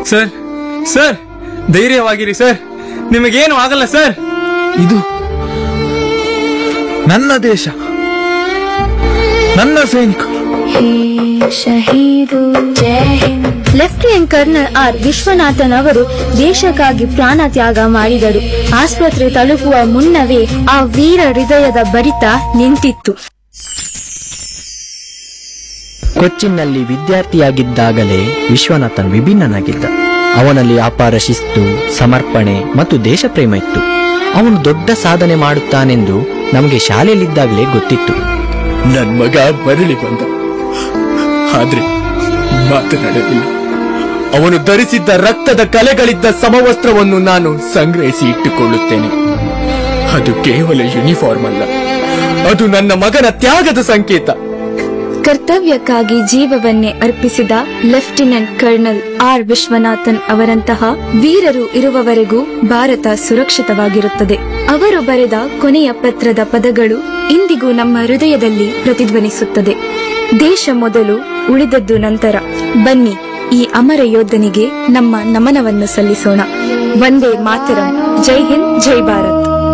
sir sir ಧೈರ್ಯವಾಗಿರಿ sir ನಿಮಗೇನು ಆಗಲ್ಲ sir ಇದು ನನ್ನ ದೇಶ ನನ್ನ ಸೈನಿಕ ಶಹೀದು ಜಯ Hind lieutenant colonel R Viswanathan ಅವರು ದೇಶಕ್ಕಾಗಿ ಪ್ರಾಣ ತ್ಯಾಗ ಮಾಡಿದರು ಆಸ್ಪತ್ರೆ ತಲುಪುವ ಮುನ್ನವೇ ಆ ವೀರ ಹೃದಯದ ಬರಿತ ನಿಂತಿತ್ತು ಕೊಚ್ಚಿನ್ನಲ್ಲಿ ವಿದ್ಯಾರ್ಥಿಯಾಗಿದ್ದಾಗಲೇ ವಿಶ್ವನಾಥನ್ ವಿಭಿನ್ನನಾಗಿದ್ದ ಅವನಲ್ಲಿ ಅಪಾರ ಶಿಸ್ತು ಸಮರ್ಪಣೆ ಮತ್ತು ದೇಶಪ್ರೇಮ ಇತ್ತು ಅವನು ದೊಡ್ಡ ಸಾಧನೆ ಮಾಡುತ್ತಾನೆಂದು ನಮಗೆ ಶಾಲೆಯಲ್ಲಿದ್ದಾಗಲೇ ಗೊತ್ತಿತ್ತು ನನ್ ಮಗ ಮರಳಿ ಬಂದ ಆದ್ರೆ ಮಾತನಾಡಲಿಲ್ಲ ಅವನು ಧರಿಸಿದ್ದ ರಕ್ತದ ಕಲೆಗಳಿದ್ದ ಸಮವಸ್ತ್ರವನ್ನು ನಾನು ಸಂಗ್ರಹಿಸಿ ಇಟ್ಟುಕೊಳ್ಳುತ್ತೇನೆ ಅದು ಕೇವಲ ಯೂನಿಫಾರ್ಮ್ ಅಲ್ಲ ಅದು ನನ್ನ ಮಗನ ತ್ಯಾಗದ ಸಂಕೇತ ಕರ್ತವ್ಯಕ್ಕಾಗಿ ಜೀವವನ್ನೇ ಅರ್ಪಿಸಿದ ಲೆಫ್ಟಿನೆಂಟ್ ಕರ್ನಲ್ ಆರ್ ವಿಶ್ವನಾಥನ್ ಅವರಂತಹ ವೀರರು ಇರುವವರೆಗೂ ಭಾರತ ಸುರಕ್ಷಿತವಾಗಿರುತ್ತದೆ ಅವರು ಬರೆದ ಕೊನೆಯ ಪತ್ರದ ಪದಗಳು ಇಂದಿಗೂ ನಮ್ಮ ಹೃದಯದಲ್ಲಿ ಪ್ರತಿಧ್ವನಿಸುತ್ತದೆ ದೇಶ ಮೊದಲು ಉಳಿದದ್ದು ನಂತರ ಬನ್ನಿ ಈ ಅಮರ ಯೋಧನಿಗೆ ನಮ್ಮ ನಮನವನ್ನು ಸಲ್ಲಿಸೋಣ ಒಂದೇ ಮಾತರಂ ಜೈ ಹಿಂದ್ ಜೈ ಭಾರತ್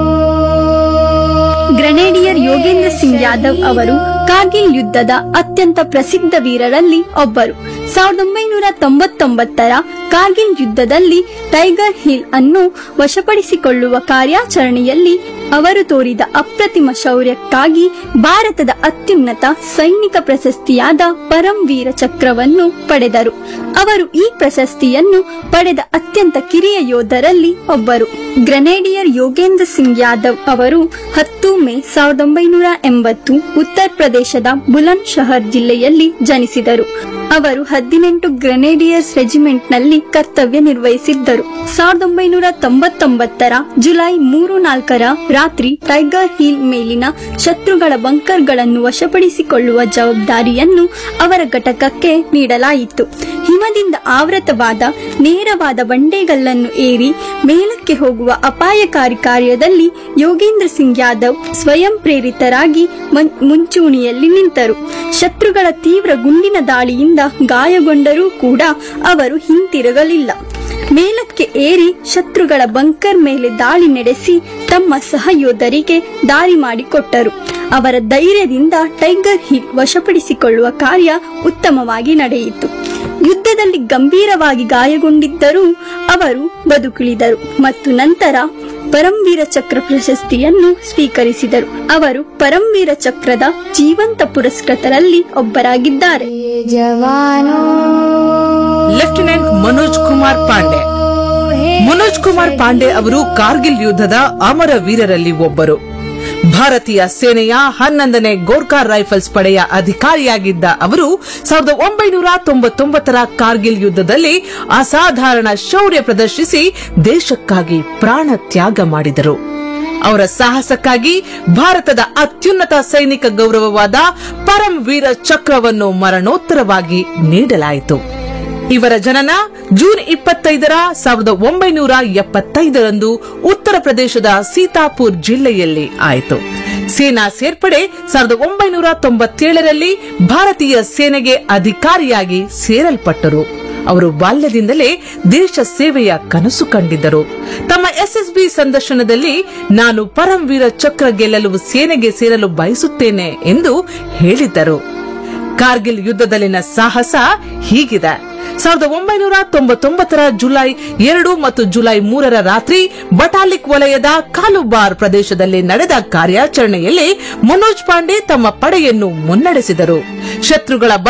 ಗ್ರೆನೇಡಿಯರ್ ಯೋಗೇಂದ್ರ ಸಿಂಗ್ ಯಾದವ್ ಅವರು ಕಾರ್ಗಿಲ್ ಯುದ್ಧದ ಅತ್ಯಂತ ಪ್ರಸಿದ್ಧ ವೀರರಲ್ಲಿ ಒಬ್ಬರು ಸಾವಿರದ ಒಂಬೈನೂರ ತೊಂಬತ್ತೊಂಬತ್ತರ ಕಾರ್ಗಿಲ್ ಯುದ್ಧದಲ್ಲಿ ಟೈಗರ್ ಹಿಲ್ ಅನ್ನು ವಶಪಡಿಸಿಕೊಳ್ಳುವ ಕಾರ್ಯಾಚರಣೆಯಲ್ಲಿ ಅವರು ತೋರಿದ ಅಪ್ರತಿಮ ಶೌರ್ಯಕ್ಕಾಗಿ ಭಾರತದ ಅತ್ಯುನ್ನತ ಸೈನಿಕ ಪ್ರಶಸ್ತಿಯಾದ ಪರಂ ವೀರ ಚಕ್ರವನ್ನು ಪಡೆದರು ಅವರು ಈ ಪ್ರಶಸ್ತಿಯನ್ನು ಪಡೆದ ಅತ್ಯಂತ ಕಿರಿಯ ಯೋಧರಲ್ಲಿ ಒಬ್ಬರು ಗ್ರೆನೇಡಿಯರ್ ಯೋಗೇಂದ್ರ ಸಿಂಗ್ ಯಾದವ್ ಅವರು ಹತ್ತು ಮೇ ಸಾವಿರದ ಒಂಬೈನೂರ ಎಂಬತ್ತು ಉತ್ತರ ಪ್ರದೇಶದ ಬುಲಂದ್ ಶಹರ್ ಜಿಲ್ಲೆಯಲ್ಲಿ ಜನಿಸಿದರು ಅವರು ಹದಿನೆಂಟು ಗ್ರೆನೇಡಿಯರ್ಸ್ ರೆಜಿಮೆಂಟ್ನಲ್ಲಿ ಕರ್ತವ್ಯ ನಿರ್ವಹಿಸಿದ್ದರು ಸಾವಿರದ ಒಂಬೈನೂರ ತೊಂಬತ್ತೊಂಬತ್ತರ ಜುಲೈ ಮೂರು ನಾಲ್ಕರ ರಾತ್ರಿ ಟೈಗರ್ ಹಿಲ್ ಮೇಲಿನ ಶತ್ರುಗಳ ಬಂಕರ್ಗಳನ್ನು ವಶಪಡಿಸಿಕೊಳ್ಳುವ ಜವಾಬ್ದಾರಿಯನ್ನು ಅವರ ಘಟಕಕ್ಕೆ ನೀಡಲಾಯಿತು ಹಿಮದಿಂದ ಆವೃತವಾದ ನೇರವಾದ ಬಂಡೆಗಲ್ಲನ್ನು ಏರಿ ಮೇಲಕ್ಕೆ ಹೋಗುವ ಅಪಾಯಕಾರಿ ಕಾರ್ಯದಲ್ಲಿ ಯೋಗೇಂದ್ರ ಸಿಂಗ್ ಯಾದವ್ ಸ್ವಯಂ ಪ್ರೇರಿತರಾಗಿ ಮನ್- ಮುಂಚೂಣಿಯಲ್ಲಿ ನಿಂತರು ಶತ್ರುಗಳ ತೀವ್ರ ಗುಂಡಿನ ದಾಳಿಯಿಂದ ಗಾಯಗೊಂಡರೂ ಕೂಡ ಅವರು ಹಿಂತಿರುಗಲಿಲ್ಲ ಮೇಲಕ್ಕೆ ಏರಿ ಶತ್ರುಗಳ ಬಂಕರ್ ಮೇಲೆ ದಾಳಿ ನಡೆಸಿ ತಮ್ಮ ಸಹಯೋಧರಿಗೆ ದಾರಿ ಮಾಡಿಕೊಟ್ಟರು ಅವರ ಧೈರ್ಯದಿಂದ ಟೈಗರ್ ಹಿಲ್ ವಶಪಡಿಸಿಕೊಳ್ಳುವ ಕಾರ್ಯ ಉತ್ತಮವಾಗಿ ನಡೆಯಿತು ಯುದ್ಧದಲ್ಲಿ ಗಂಭೀರವಾಗಿ ಗಾಯಗೊಂಡಿದ್ದರೂ ಅವರು ಬದುಕುಳಿದರು ಮತ್ತು ನಂತರ ಪರಮವೀರ ಚಕ್ರ ಪ್ರಶಸ್ತಿಯನ್ನು ಸ್ವೀಕರಿಸಿದರು ಅವರು ಪರಮವೀರ ಚಕ್ರದ ಜೀವಂತ ಪುರಸ್ಕೃತರಲ್ಲಿ ಒಬ್ಬರಾಗಿದ್ದಾರೆ ಲೆಫ್ಟಿನೆಂಟ್ ಮನೋಜ್ ಕುಮಾರ್ ಪಾಂಡೆ ಮನೋಜ್ ಕುಮಾರ್ ಪಾಂಡೆ ಅವರು ಕಾರ್ಗಿಲ್ ಯುದ್ಧದ ಅಮರ ವೀರರಲ್ಲಿ ಒಬ್ಬರು ಭಾರತೀಯ ಸೇನೆಯ ಹನ್ನೊಂದನೇ ಗೋರ್ಖಾ ರೈಫಲ್ಸ್ ಪಡೆಯ ಅಧಿಕಾರಿಯಾಗಿದ್ದ ಅವರು ಸಾವಿರದ ಒಂಬೈನೂರ ತೊಂಬತ್ತೊಂಬತ್ತರ ಕಾರ್ಗಿಲ್ ಯುದ್ಧದಲ್ಲಿ ಅಸಾಧಾರಣ ಶೌರ್ಯ ಪ್ರದರ್ಶಿಸಿ ದೇಶಕ್ಕಾಗಿ ಪ್ರಾಣ ತ್ಯಾಗ ಮಾಡಿದರು ಅವರ ಸಾಹಸಕ್ಕಾಗಿ ಭಾರತದ ಅತ್ಯುನ್ನತ ಸೈನಿಕ ಗೌರವವಾದ ಪರಂ ವೀರ ಚಕ್ರವನ್ನು ಮರಣೋತ್ತರವಾಗಿ ನೀಡಲಾಯಿತು ಇವರ ಜನನ ಜೂನ್ ಇಪ್ಪತ್ತೈದರ ಸಾವಿರದ ಒಂಬೈನೂರ ಎಪ್ಪತ್ತೈದರಂದು ಉತ್ತರ ಪ್ರದೇಶದ ಸೀತಾಪುರ್ ಜಿಲ್ಲೆಯಲ್ಲಿ ಆಯಿತು ಸೇನಾ ಸೇರ್ಪಡೆ ಸಾವಿರದ ಒಂಬೈನೂರ ತೊಂಬತ್ತೇಳರಲ್ಲಿ ಭಾರತೀಯ ಸೇನೆಗೆ ಅಧಿಕಾರಿಯಾಗಿ ಸೇರಲ್ಪಟ್ಟರು ಅವರು ಬಾಲ್ಯದಿಂದಲೇ ದೇಶ ಸೇವೆಯ ಕನಸು ಕಂಡಿದ್ದರು ತಮ್ಮ ಎಸ್ಎಸ್ಬಿ ಸಂದರ್ಶನದಲ್ಲಿ ನಾನು ಪರಮವೀರ ಚಕ್ರ ಗೆಲ್ಲಲು ಸೇನೆಗೆ ಸೇರಲು ಬಯಸುತ್ತೇನೆ ಎಂದು ಹೇಳಿದ್ದರು ಕಾರ್ಗಿಲ್ ಯುದ್ಧದಲ್ಲಿನ ಸಾಹಸ ಹೀಗಿದೆ ಸಾವಿರದ ಒಂಬೈನೂರ ತೊಂಬತ್ತೊಂಬತ್ತರ ಜುಲೈ ಎರಡು ಮತ್ತು ಜುಲೈ ಮೂರರ ರಾತ್ರಿ ಬಟಾಲಿಕ್ ವಲಯದ ಕಾಲುಬಾರ್ ಪ್ರದೇಶದಲ್ಲಿ ನಡೆದ ಕಾರ್ಯಾಚರಣೆಯಲ್ಲಿ ಮನೋಜ್ ಪಾಂಡೆ ತಮ್ಮ ಪಡೆಯನ್ನು ಮುನ್ನಡೆಸಿದರು ಶತ್ರುಗಳ